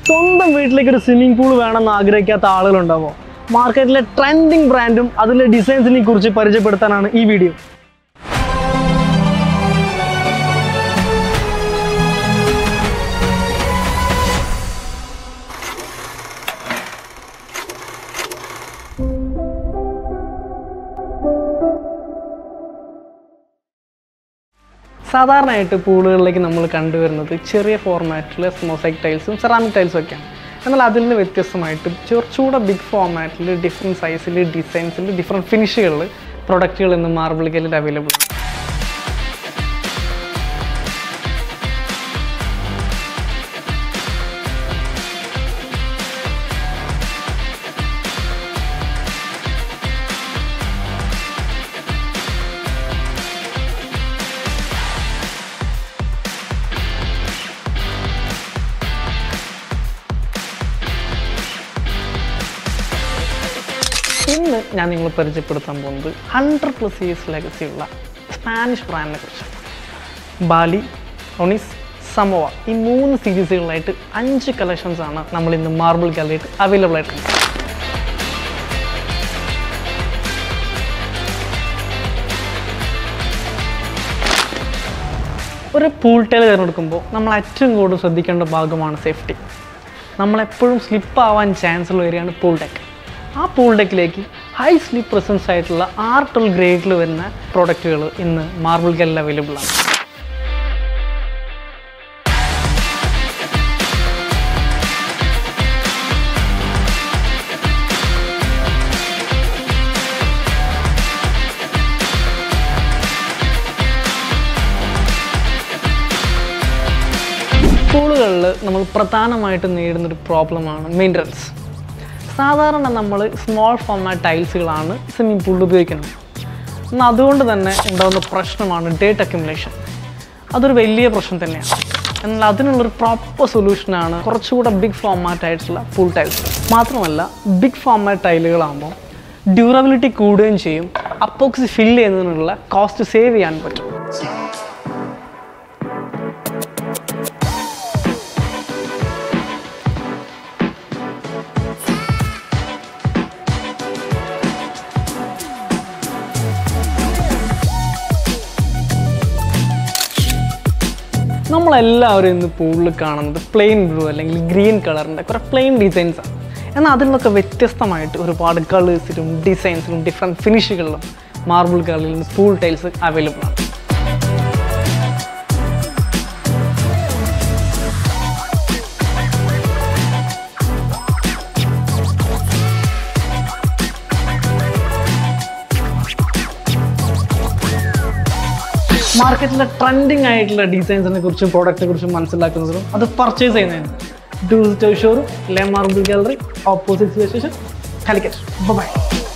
സ്വന്തം വീട്ടിലേക്ക് ഒരു സ്വിമ്മിംഗ് പൂൾ വേണമെന്ന് ആഗ്രഹിക്കാത്ത ആളുകളുണ്ടാവോ മാർക്കറ്റിലെ ട്രെൻഡിങ് ബ്രാൻഡും അതിലെ ഡിസൈൻസിനെ കുറിച്ച് പരിചയപ്പെടുത്താനാണ് ഈ വീഡിയോ സാധാരണയായിട്ട് പൂളുകളിലേക്ക് നമ്മൾ കണ്ടുവരുന്നത് ചെറിയ ഫോർമാറ്റിൽ മൊസൈക് ടൈൽസും സെറാമിക് ടൈൽസും ഒക്കെയാണ് എന്നാൽ അതിൽ നിന്ന് വ്യത്യസ്തമായിട്ട് കുറച്ചുകൂടെ ബിഗ് ഫോർമാറ്റിൽ ഡിഫറെൻറ്റ് സൈസിൽ ഡിസൈൻസിൽ ഡിഫറെൻറ്റ് ഫിനിഷുകളിൽ പ്രൊഡക്റ്റുകൾ ഇന്ന് മാർബിൾ ഗലിൽ അവൈലബിൾ ആണ് ഇന്ന് ഞാൻ നിങ്ങൾ പരിചയപ്പെടുത്താൻ പോകുന്നത് ഹൺഡ്രഡ് പ്ലസ് ഇയേഴ്സ് ലെഗസിയുള്ള സ്പാനിഷ് ബ്രാൻഡിനെ കുറിച്ചാണ് ബാലി ഒണിസ് സമോവ ഈ മൂന്ന് സീരീസുകളിലായിട്ട് അഞ്ച് കളക്ഷൻസ് ആണ് നമ്മൾ ഇന്ന് മാർബിൾ ഗാലറിയിട്ട് അവൈലബിൾ ആയിട്ടുണ്ട് ഒരു പൂൾ ടൈൽ തിരഞ്ഞെടുക്കുമ്പോൾ നമ്മൾ ഏറ്റവും കൂടുതൽ ശ്രദ്ധിക്കേണ്ട ഭാഗമാണ് സേഫ്റ്റി നമ്മളെപ്പോഴും സ്ലിപ്പ് ആവാൻ ചാൻസ് ഉള്ള ഏരിയയാണ് പൂൾ ഡെക്ക് ആ പൂൾ ഡെക്കിലേക്ക് ഹൈ സ്ലിപ്പ് പ്രസൻസ് ആയിട്ടുള്ള ആർ ട്വൽ ഗ്രേഡിൽ വരുന്ന പ്രോഡക്റ്റുകൾ ഇന്ന് മാർബിൾ ഗല്ലിൽ അവൈലബിൾ ആണ് സ്കൂളുകളിൽ നമ്മൾ പ്രധാനമായിട്ടും നേരിടുന്നൊരു പ്രോബ്ലമാണ് മെയിൻ്റനൻസ് സാധാരണ നമ്മൾ സ്മോൾ ഫോർമാറ്റ് ടൈൽസുകളാണ് സ്വിമ്മിംഗ് പൂളിൽ ഉപയോഗിക്കുന്നത് എന്നാൽ അതുകൊണ്ട് തന്നെ ഉണ്ടാകുന്ന പ്രശ്നമാണ് ഡേറ്റ് അക്യുമുലേഷൻ അതൊരു വലിയ പ്രശ്നം തന്നെയാണ് എന്നാൽ അതിനുള്ളൊരു പ്രോപ്പർ സൊല്യൂഷനാണ് കുറച്ചുകൂടെ ബിഗ് ഫോർമാറ്റ് ആയിട്ടുള്ള പൂൾ ടൈൽസ് മാത്രമല്ല ബിഗ് ഫോർമാറ്റ് ടൈലുകളാകുമ്പോൾ ഡ്യൂറബിലിറ്റി കൂടുകയും ചെയ്യും അപ്പോക്സി ഫില്ല് ചെയ്യുന്നതിനുള്ള കോസ്റ്റ് സേവ് ചെയ്യാൻ പറ്റും നമ്മളെല്ലാവരും ഇന്ന് പൂളിൽ കാണുന്നത് പ്ലെയിൻ ബ്ലൂ അല്ലെങ്കിൽ ഗ്രീൻ കളറിൻ്റെ കുറേ പ്ലെയിൻ ഡിസൈൻസാണ് എന്നാൽ അതിൽ നിന്നൊക്കെ വ്യത്യസ്തമായിട്ട് ഒരുപാട് കളേഴ്സിലും ഡിസൈൻസിലും ഡിഫറെൻറ്റ് ഫിനിഷുകളിലും മാർബിൾ കളറിൽ നിന്ന് പൂൾ ടൈൽസ് അവൈലബിൾ ആണ് മാർക്കറ്റിലെ ട്രെൻഡിങ് ആയിട്ടുള്ള ഡിസൈൻസിനെ കുറിച്ചും പ്രോഡക്റ്റിനെ കുറിച്ചും മനസ്സിലാക്കുന്നതിനും അത് പർച്ചേസ് ചെയ്യുന്നതിനും ഡൂസ് ഷോറൂം ലെ marble gallery opposite station Calicut by